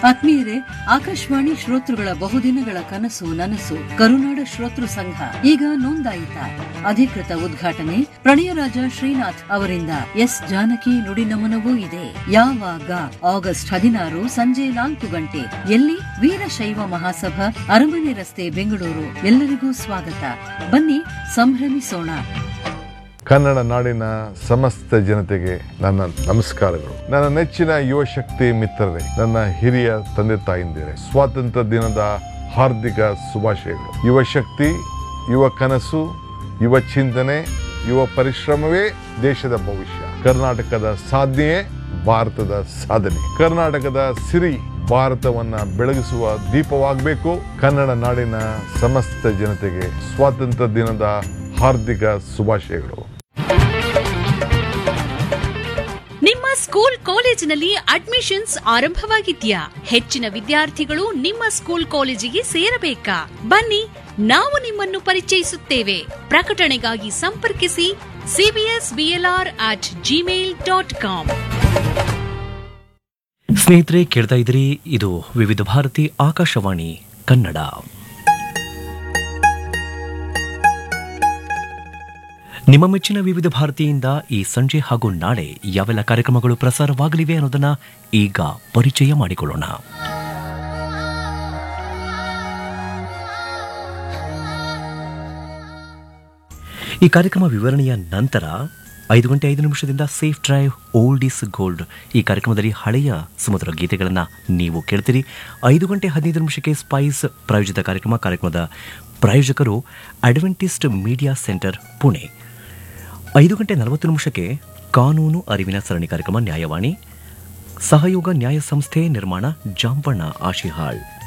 ಆತ್ಮೀಯರೇ ಆಕಾಶವಾಣಿ ಶ್ರೋತೃಗಳ ಬಹುದಿನಗಳ ಕನಸು ನನಸು ಕರುನಾಡ ಶ್ರೋತೃ ಸಂಘ ಈಗ ನೋಂದಾಯಿತ ಅಧಿಕೃತ ಉದ್ಘಾಟನೆ ಪ್ರಣಯರಾಜ ಶ್ರೀನಾಥ್ ಅವರಿಂದ ಎಸ್ ಜಾನಕಿ ನುಡಿ ನಮನವೂ ಇದೆ ಯಾವಾಗ ಆಗಸ್ಟ್ ಹದಿನಾರು ಸಂಜೆ ನಾಲ್ಕು ಗಂಟೆ ಎಲ್ಲಿ ವೀರಶೈವ ಮಹಾಸಭಾ ಅರಮನೆ ರಸ್ತೆ ಬೆಂಗಳೂರು ಎಲ್ಲರಿಗೂ ಸ್ವಾಗತ ಬನ್ನಿ ಸಂಭ್ರಮಿಸೋಣ ಕನ್ನಡ ನಾಡಿನ ಸಮಸ್ತ ಜನತೆಗೆ ನನ್ನ ನಮಸ್ಕಾರಗಳು ನನ್ನ ನೆಚ್ಚಿನ ಯುವ ಶಕ್ತಿ ಮಿತ್ರರೇ ನನ್ನ ಹಿರಿಯ ತಂದೆ ತಾಯಿಂದಿರೇ ಸ್ವಾತಂತ್ರ್ಯ ದಿನದ ಹಾರ್ದಿಕ ಶುಭಾಶಯಗಳು ಯುವ ಶಕ್ತಿ ಯುವ ಕನಸು ಯುವ ಚಿಂತನೆ ಯುವ ಪರಿಶ್ರಮವೇ ದೇಶದ ಭವಿಷ್ಯ ಕರ್ನಾಟಕದ ಸಾಧನೆಯೇ ಭಾರತದ ಸಾಧನೆ ಕರ್ನಾಟಕದ ಸಿರಿ ಭಾರತವನ್ನ ಬೆಳಗಿಸುವ ದೀಪವಾಗಬೇಕು ಕನ್ನಡ ನಾಡಿನ ಸಮಸ್ತ ಜನತೆಗೆ ಸ್ವಾತಂತ್ರ್ಯ ದಿನದ ಹಾರ್ದಿಕ ಶುಭಾಶಯಗಳು ನಿಮ್ಮ ಸ್ಕೂಲ್ ಕಾಲೇಜಿನಲ್ಲಿ ಅಡ್ಮಿಷನ್ಸ್ ಆರಂಭವಾಗಿದ್ಯಾ ಹೆಚ್ಚಿನ ವಿದ್ಯಾರ್ಥಿಗಳು ನಿಮ್ಮ ಸ್ಕೂಲ್ ಕಾಲೇಜಿಗೆ ಸೇರಬೇಕಾ ಬನ್ನಿ ನಾವು ನಿಮ್ಮನ್ನು ಪರಿಚಯಿಸುತ್ತೇವೆ ಪ್ರಕಟಣೆಗಾಗಿ ಸಂಪರ್ಕಿಸಿ CBS BLR at gmail dot com ಸ್ನೇಹಿತರೆ ಕೇಳ್ತಾ ಇದ್ದೀರಿ ಇದು ವಿವಿಧ ಭಾರತಿ ಆಕಾಶವಾಣಿ ಕನ್ನಡ ನಿಮ್ಮ ಮೆಚ್ಚಿನ ವಿವಿಧ ಭಾರತಿಯಿಂದ ಈ ಸಂಜೆ ಹಾಗೂ ನಾಳೆ ಯಾವೆಲ್ಲ ಕಾರ್ಯಕ್ರಮಗಳು ಪ್ರಸಾರವಾಗಲಿವೆ ಅನ್ನೋದನ್ನ ಈಗ ಪರಿಚಯ ಮಾಡಿಕೊಳ್ಳೋಣ ಈ ಕಾರ್ಯಕ್ರಮ ವಿವರಣೆಯ ನಂತರ ಐದು ಗಂಟೆ ಐದು ನಿಮಿಷದಿಂದ safe drive old is gold ಈ ಕಾರ್ಯಕ್ರಮದಲ್ಲಿ ಹಳೆಯ ಸುಮಧುರ ಗೀತೆಗಳನ್ನು ನೀವು ಕೇಳ್ತೀರಿ ಐದು ಗಂಟೆ ಹದಿನೈದು ನಿಮಿಷಕ್ಕೆ ಸ್ಪೈಸ್ ಪ್ರಾಯೋಜಿತ ಕಾರ್ಯಕ್ರಮ ಕಾರ್ಯಕ್ರಮದ ಪ್ರಾಯೋಜಕರು ಅಡ್ವೆಂಟಿಸ್ಟ್ ಮೀಡಿಯಾ ಸೆಂಟರ್ ಪುಣೆ ಐದು ಗಂಟೆ ನಲವತ್ತು ನಿಮಿಷಕ್ಕೆ ಕಾನೂನು ಅರಿವಿನ ಸರಣಿ ಕಾರ್ಯಕ್ರಮ ನ್ಯಾಯವಾಣಿ ಸಹಯೋಗ ನ್ಯಾಯ ಸಂಸ್ಥೆ ನಿರ್ಮಾಣ ಜಾಂಬಣ್ಣ ಆಶಿಹಾಳ್